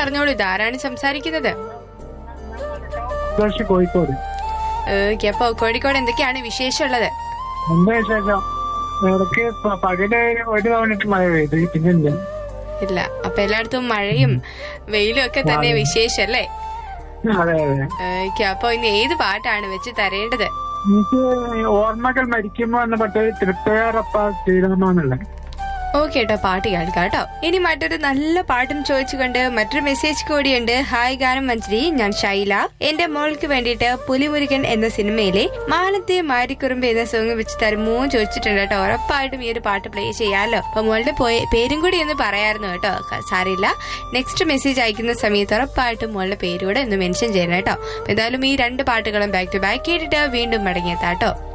പറഞ്ഞോളൂ ഇതാരാണ് സംസാരിക്കുന്നത് സന്തോഷ് കോഴിക്കോട് ഓക്കെ അപ്പൊ കോഴിക്കോട് എന്തൊക്കെയാണ് വിശേഷമുള്ളത് എന്താ വിശേഷം ഇടയ്ക്ക് പ- പകല് ഒരു തവണയിട്ട് മഴ പെയ്തു പിന്നെ ഇല്ല ഇല്ല അപ്പൊ എല്ലായിടത്തും മഴയും വെയിലും ഒക്കെ തന്നെ വിശേഷം അല്ലേ അതെ അതെ ഓക്കെ അപ്പൊ ഇനി ഏത് പാട്ടാണ് വെച്ച് തരേണ്ടത് എനിക്ക് ഓർമ്മകൾ മരിക്കുമ്പോ എന്ന പട്ട തൃപ്പയാറപ്പ ശ്രീരാമെന്നുള്ള ഓക്കെ കേട്ടോ പാട്ട് കേൾക്കാം കേട്ടോ ഇനി മറ്റൊരു നല്ല പാട്ടും ചോദിച്ചുകൊണ്ട് മറ്റൊരു മെസ്സേജ് കൂടിയുണ്ട് ഹായ് ഗാനം മഞ്ജരി ഞാൻ ഷൈല എന്റെ മോൾക്ക് വേണ്ടിയിട്ട് പുലിമുരുകൻ എന്ന സിനിമയിലെ മാനത്തെ മാരിക്കുറുമ്പ് എന്ന സോങ് വെച്ച് തരുമോ ചോദിച്ചിട്ടുണ്ട് കേട്ടോ ഉറപ്പായിട്ടും ഈ ഒരു പാട്ട് പ്ലേ ചെയ്യാലോ അപ്പൊ മോളുടെ പോയ- പേരും കൂടി ഒന്ന് പറയായിരുന്നു കേട്ടോ ക- സാരമില്ല നെക്സ്റ്റ് മെസ്സേജ് അയക്കുന്ന സമയത്ത് ഉറപ്പായിട്ടും മോളുടെ പേര് കൂടെ ഒന്ന് മെൻഷൻ ചെയ്യണം കേട്ടോ അപ്പൊ എന്തായാലും ഈ രണ്ട് പാട്ടുകളും ബാക്ക് ടു ബാക്ക് കേട്ടിട്ട് വീണ്ടും മടങ്ങിയെത്താം കേട്ടോ